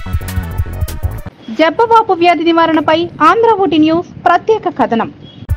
జబ్బవాపు వ్యాధి నివారణపై ఆంధ్ర ఊటి న్యూస్ ప్రత్యేక కథనం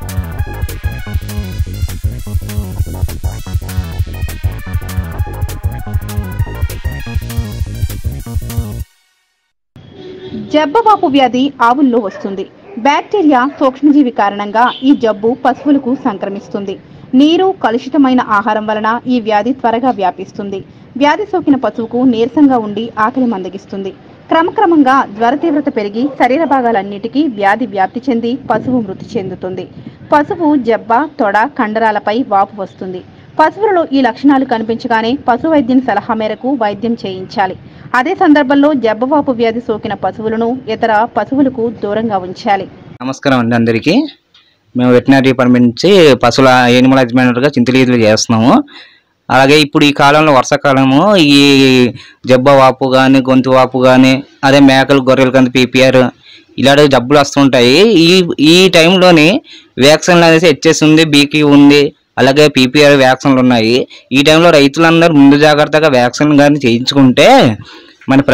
జబ్బవాపు వ్యాధి ఆవుల్లో వస్తుంది బ్యాక్టీరియా సూక్ష్మజీవి కారణంగా ఈ జబ్బు పశువులకు సంక్రమిస్తుంది నీరు కలుషితమైన ఆహారం వలన ఈ వ్యాధి త్వరగా వ్యాపిస్తుంది వ్యాధి సోకిన పశువుకు నీరసంగా ఉండి ఆకలి మందగిస్తుంది క్రమక్రమంగా జ్వర తీవ్రత పెరిగి శరీర భాగాలన్నిటికీ వ్యాధి వ్యాప్తి చెంది పశువు మృతి చెందుతుంది పశువు జబ్బ తొడ కండరాలపై వాపు వస్తుంది పశువులలో ఈ లక్షణాలు కనిపించగానే పశు వైద్యుని సలహా మేరకు వైద్యం చేయించాలి అదే సందర్భంలో జబ్బవాపు వ్యాధి సోకిన పశువులను ఇతర పశువులకు దూరంగా ఉంచాలి నమస్కారం అండి అందరికీ మేము వెటనరీ డిపార్ట్మెంట్ నుంచి పశువుల ఏనిమల్ హస్బెండరీగా చింతలీదులు చేస్తున్నాము అలాగే ఇప్పుడు ఈ కాలంలో వర్షాకాలము ఈ జబ్బ వాపు కానీ గొంతు వాపు కానీ అదే మేకలు గొర్రెలు కానీ పీపీఆర్ ఇలాంటి జబ్బులు వస్తుంటాయి ఈ ఈ టైంలోని వ్యాక్సిన్లు అనేసి హెచ్ఎస్ ఉంది బీకి ఉంది అలాగే పీపీఆర్ వ్యాక్సిన్లు ఉన్నాయి ఈ టైంలో రైతులందరూ ముందు జాగ్రత్తగా వ్యాక్సిన్ కానీ చేయించుకుంటే మన ప్ర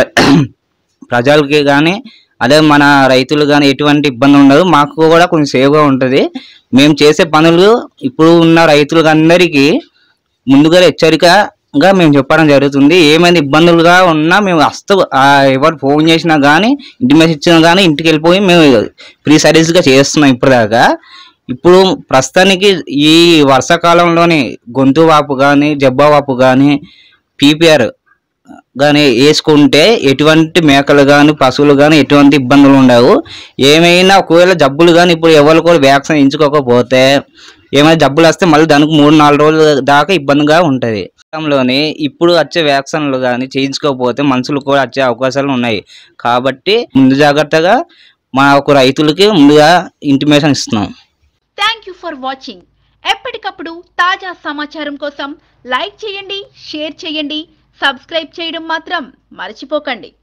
ప్రజలకి కానీ అదే మన రైతులు కానీ ఎటువంటి ఇబ్బంది ఉండదు మాకు కూడా కొంచెం సేవ్గా ఉంటుంది మేము చేసే పనులు ఇప్పుడు ఉన్న రైతులకు అందరికీ ముందుగా హెచ్చరికగా మేము చెప్పడం జరుగుతుంది ఏమైనా ఇబ్బందులుగా ఉన్నా మేము వస్తూ ఆ ఎవరు ఫోన్ చేసినా కానీ ఇంటిమేషన్ ఇచ్చినా కానీ ఇంటికి వెళ్ళిపోయి మేము ఫ్రీ సర్వీస్గా చేస్తున్నాం ఇప్పటిదాకా ఇప్పుడు ప్రస్తుతానికి ఈ వర్షాకాలంలోని గొంతు వాపు కానీ జబ్బ వాపు కానీ పీపీఆర్ కానీ వేసుకుంటే ఎటువంటి మేకలు కానీ పశువులు కానీ ఎటువంటి ఇబ్బందులు ఉండవు ఏమైనా ఒకవేళ జబ్బులు కానీ ఇప్పుడు ఎవరు కూడా వ్యాక్సిన్ ఎంచుకోకపోతే ఏమైనా జబ్బులు వస్తే మళ్ళీ దానికి మూడు నాలుగు రోజుల దాకా ఇబ్బందిగా ఉంటుంది లోని ఇప్పుడు వచ్చే వ్యాక్సిన్లు కానీ చేయించుకోకపోతే మనుషులు కూడా వచ్చే అవకాశాలు ఉన్నాయి కాబట్టి ముందు జాగ్రత్తగా మాకు రైతులకి ముందుగా ఇంటిమేషన్ ఇస్తున్నాం థ్యాంక్ యూ ఫర్ వాచింగ్ ఎప్పటికప్పుడు తాజా సమాచారం కోసం లైక్ చేయండి షేర్ చేయండి సబ్స్క్రైబ్ చేయడం మాత్రం మర్చిపోకండి